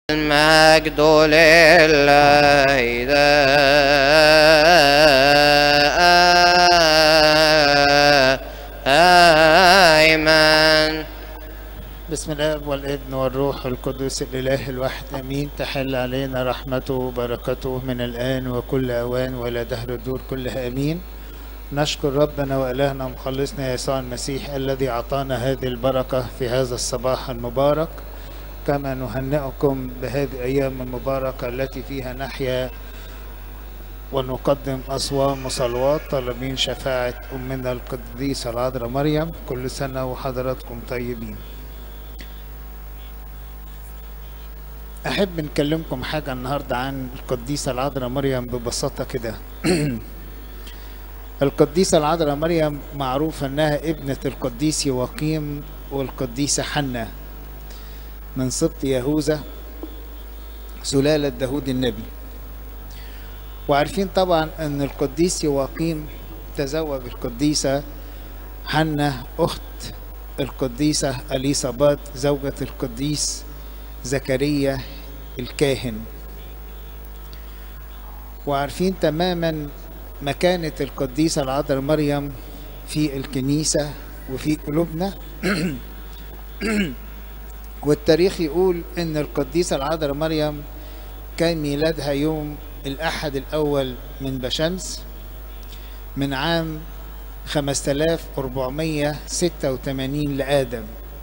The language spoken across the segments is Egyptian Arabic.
المجد لله دائما بسم الاب والابن والروح القدس الاله الواحد امين تحل علينا رحمته وبركته من الان وكل اوان والى دهر الدور كلها امين نشكر ربنا والهنا مخلصنا يسوع المسيح الذي اعطانا هذه البركه في هذا الصباح المبارك كما نهنئكم بهذه الايام المباركه التي فيها نحيا ونقدم أصوام وصلوات طالبين شفاعة أمنا القديسة العذراء مريم كل سنة وحضراتكم طيبين أحب نكلمكم حاجة النهاردة عن القديسة العذراء مريم ببساطة كده القديسة العذراء مريم معروف أنها ابنة القديس يواقيم والقديسة حنة من سبط يهوذا سلالة داود النبي وعارفين طبعا ان القديس يواقيم تزوج القديسة حنة اخت القديسة اليصابات زوجة القديس زكريا الكاهن وعارفين تماما مكانة القديسة العذراء مريم في الكنيسة وفي قلوبنا والتاريخ يقول ان القديسة العذراء مريم كان ميلادها يوم الأحد الأول من بشمس من عام 5486 لآدم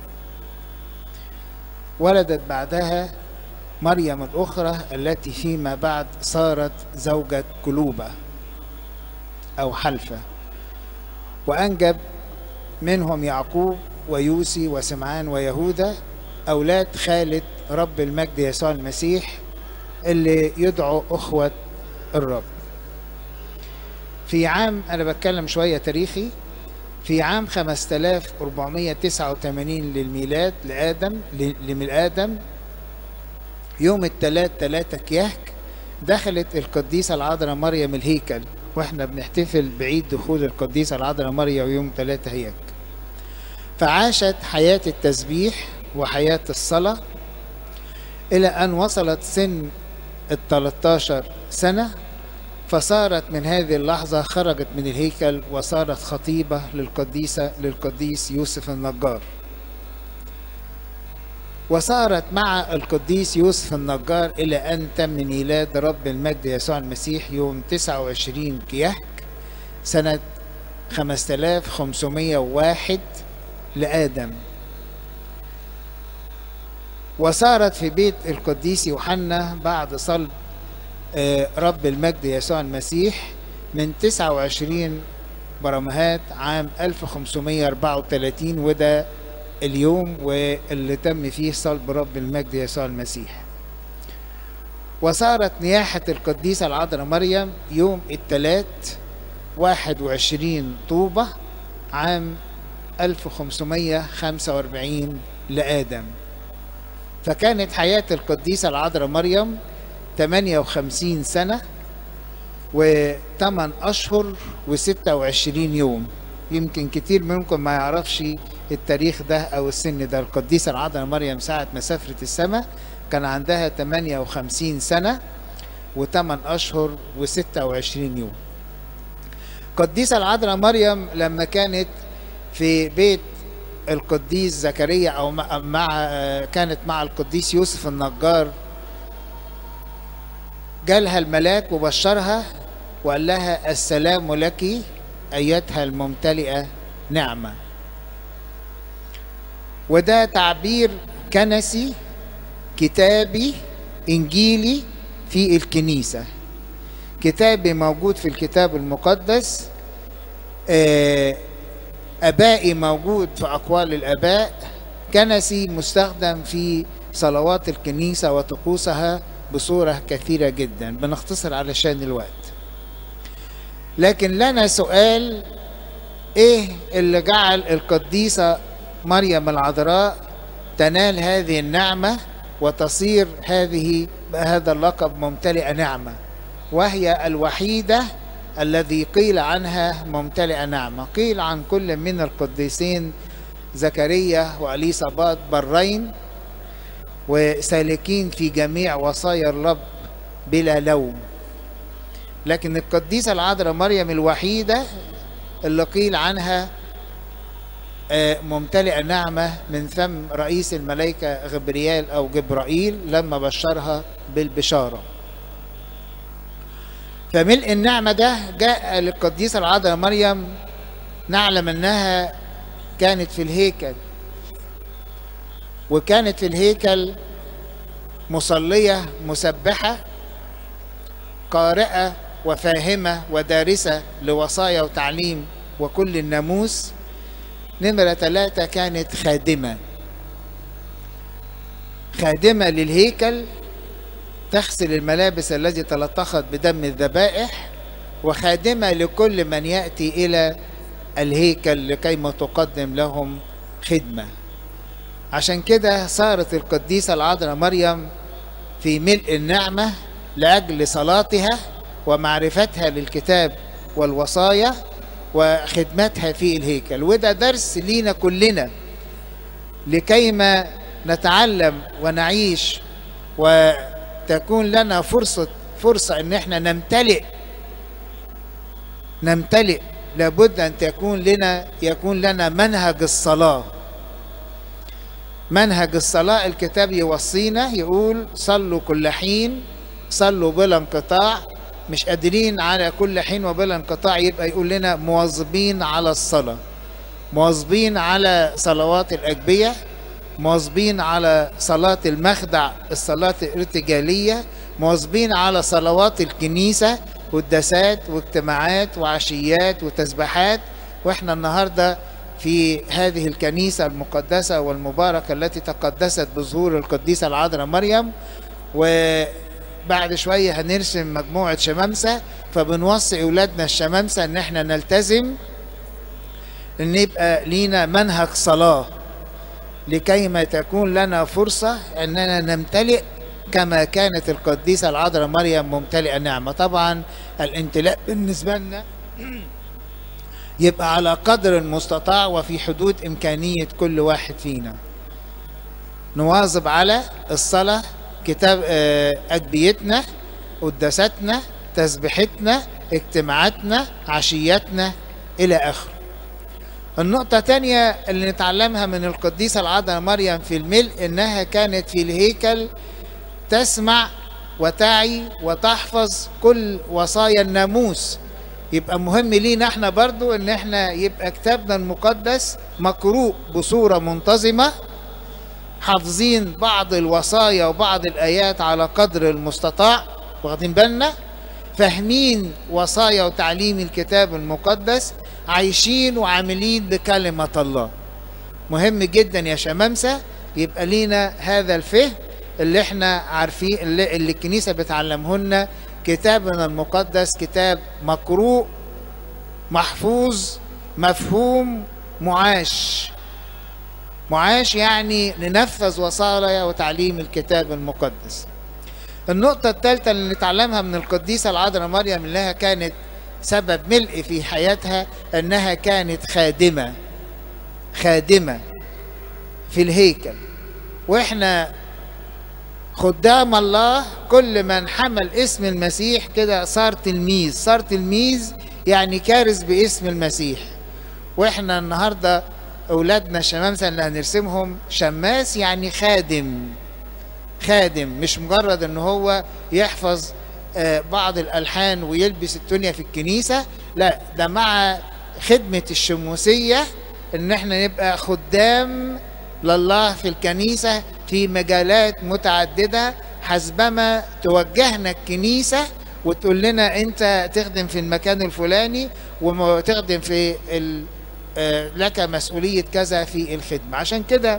ولدت بعدها مريم الأخرى التي فيما بعد صارت زوجة كلوبة أو حلفة وأنجب منهم يعقوب ويوسي وسمعان ويهوذا أولاد خالة رب المجد يسوع المسيح اللي يدعو أخوة الرب في عام أنا بتكلم شوية تاريخي في عام 5489 للميلاد لآدم لمن آدم يوم الثلاث ثلاثة كيهك دخلت القديسة العذراء مريم الهيكل واحنا بنحتفل بعيد دخول القديسة العذراء مريم يوم ثلاثة هيك فعاشت حياة التسبيح وحياة الصلاة إلى أن وصلت سن ال 13 سنة فصارت من هذه اللحظة خرجت من الهيكل وصارت خطيبة للقديسة للقديس يوسف النجار وصارت مع القديس يوسف النجار إلى أن تم ميلاد رب المجد يسوع المسيح يوم 29 كيهك سنة 5501 لآدم وصارت في بيت القديس يوحنا بعد صلب رب المجد يسوع المسيح من 29 برمهات عام 1534 وده اليوم واللي تم فيه صلب رب المجد يسوع المسيح وصارت نياحة القديسة العذراء مريم يوم الثلاث 21 طوبة عام 1545 لآدم فكانت حياة القديسة العذراء مريم 58 سنة و8 أشهر و26 يوم يمكن كتير منكم ما يعرفش التاريخ ده أو السن ده القديسة العذراء مريم ساعة ما سافرت السماء كان عندها 58 سنة و8 أشهر و26 يوم القديسة العذراء مريم لما كانت في بيت القديس زكريا او مع كانت مع القديس يوسف النجار جالها الملاك وبشرها وقال لها السلام لك ايتها الممتلئه نعمه وده تعبير كنسي كتابي انجيلي في الكنيسه كتابي موجود في الكتاب المقدس آه أبائي موجود في أقوال الآباء كنسي مستخدم في صلوات الكنيسة وطقوسها بصورة كثيرة جدا بنختصر علشان الوقت لكن لنا سؤال ايه اللي جعل القديسة مريم العذراء تنال هذه النعمة وتصير هذه هذا اللقب ممتلئة نعمة وهي الوحيدة الذي قيل عنها ممتلئة نعمة قيل عن كل من القديسين زكريا وأليصابات برين وسالكين في جميع وصايا الرب بلا لوم لكن القديسة العذراء مريم الوحيدة اللي قيل عنها آه، ممتلئة نعمة من فم رئيس الملائكة غبريال أو جبرائيل لما بشرها بالبشارة فملء النعمة ده جاء للقديسة العذراء مريم نعلم أنها كانت في الهيكل وكانت في الهيكل مصلية مسبحة قارئة وفاهمة ودارسة لوصايا وتعليم وكل الناموس نمرة ثلاثة كانت خادمة خادمة للهيكل تغسل الملابس التي تلطخت بدم الذبائح وخادمة لكل من يأتي إلى الهيكل لكيما تقدم لهم خدمة عشان كده صارت القديسة العذراء مريم في ملء النعمة لأجل صلاتها ومعرفتها للكتاب والوصايا وخدمتها في الهيكل وده درس لينا كلنا لكيما نتعلم ونعيش وتكون لنا فرصة فرصة ان احنا نمتلئ نمتلئ لابد ان تكون لنا يكون لنا منهج الصلاة منهج الصلاة الكتاب يوصينا يقول صلوا كل حين صلوا بلا انقطاع مش قادرين على كل حين وبلا انقطاع يبقى يقول لنا مواظبين على الصلاة مواظبين على صلوات الأجبية مواظبين على صلاة المخدع الصلاة الارتجالية مواظبين على صلوات الكنيسة قداسات واجتماعات وعشيات وتسبيحات واحنا النهارده في هذه الكنيسة المقدسة والمباركة التي تقدست بظهور القديسة العذراء مريم وبعد شوية هنرسم مجموعة شمامسة فبنوصي أولادنا الشمامسة إن احنا نلتزم إن يبقى لينا منهج صلاة لكي ما تكون لنا فرصة أننا نمتلئ كما كانت القديسة العذراء مريم ممتلئة نعمة طبعا الامتلاء بالنسبة لنا يبقى على قدر المستطاع وفي حدود إمكانية كل واحد فينا نواظب على الصلاة كتاب أجبيتنا قداستنا تسبيحتنا اجتماعاتنا عشياتنا إلى آخره النقطة الثانية اللي نتعلمها من القديسة العذراء مريم في الملء إنها كانت في الهيكل تسمع وتعي وتحفظ كل وصايا الناموس يبقى مهم لينا احنا برضو ان احنا يبقى كتابنا المقدس مقروء بصورة منتظمة حافظين بعض الوصايا وبعض الآيات على قدر المستطاع واخدين بالنا فاهمين وصايا وتعليم الكتاب المقدس عايشين وعاملين بكلمة الله مهم جدا يا شمامسة يبقى لينا هذا الفهم اللي احنا عارفين اللي, اللي الكنيسة بتعلمه لنا كتابنا المقدس كتاب مقروء محفوظ مفهوم معاش معاش يعني ننفذ وصايا وتعليم الكتاب المقدس النقطة الثالثة اللي نتعلمها من القديسة العذراء مريم انها كانت سبب ملء في حياتها انها كانت خادمة خادمة في الهيكل واحنا خدام الله كل من حمل اسم المسيح كده صار تلميذ صار تلميذ يعني كارث باسم المسيح واحنا النهارده اولادنا الشمامسه اللي هنرسمهم شماس يعني خادم خادم مش مجرد ان هو يحفظ بعض الالحان ويلبس الدنيا في الكنيسه لا ده مع خدمه الشموسيه ان احنا نبقى خدام لله في الكنيسه في مجالات متعدده حسبما توجهنا الكنيسه وتقول لنا انت تخدم في المكان الفلاني وتخدم في ال... لك مسؤوليه كذا في الخدمه عشان كده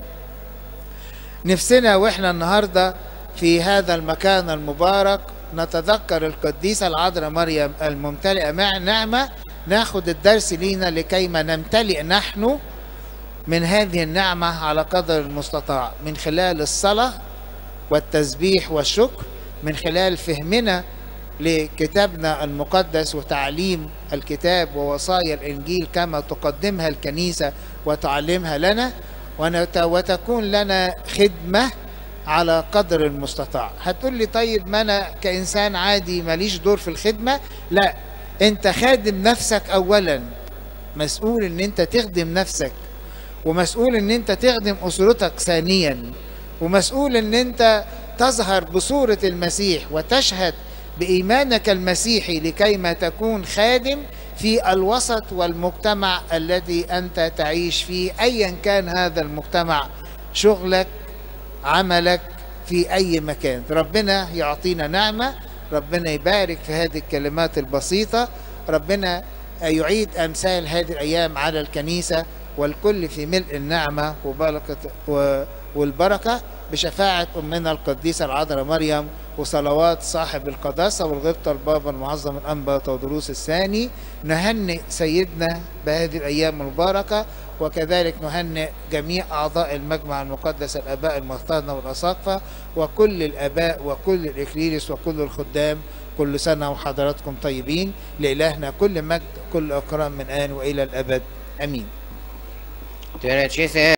نفسنا واحنا النهارده في هذا المكان المبارك نتذكر القديسة العذراء مريم الممتلئة مع نعمة ناخد الدرس لينا لكيما نمتلئ نحن من هذه النعمة على قدر المستطاع من خلال الصلاة والتسبيح والشكر من خلال فهمنا لكتابنا المقدس وتعليم الكتاب ووصايا الإنجيل كما تقدمها الكنيسة وتعلمها لنا وتكون لنا خدمة على قدر المستطاع هتقول لي طيب ما انا كانسان عادي ماليش دور في الخدمه لا انت خادم نفسك اولا مسؤول ان انت تخدم نفسك ومسؤول ان انت تخدم اسرتك ثانيا ومسؤول ان انت تظهر بصوره المسيح وتشهد بايمانك المسيحي لكي ما تكون خادم في الوسط والمجتمع الذي انت تعيش فيه ايا كان هذا المجتمع شغلك عملك في اي مكان ربنا يعطينا نعمه ربنا يبارك في هذه الكلمات البسيطه ربنا يعيد امثال هذه الايام على الكنيسه والكل في ملء النعمه وبركه والبركه بشفاعه امنا القديسه العذراء مريم وصلوات صاحب القداسه والغبطه البابا المعظم الانبا تودروس الثاني نهنئ سيدنا بهذه الايام المباركه وكذلك نهنئ جميع أعضاء المجمع المقدس الآباء المختارة والأساقفة وكل الآباء وكل الإكليريس وكل الخدام كل سنة وحضراتكم طيبين لإلهنا كل مجد كل أكرام من آن وإلى الأبد أمين Tene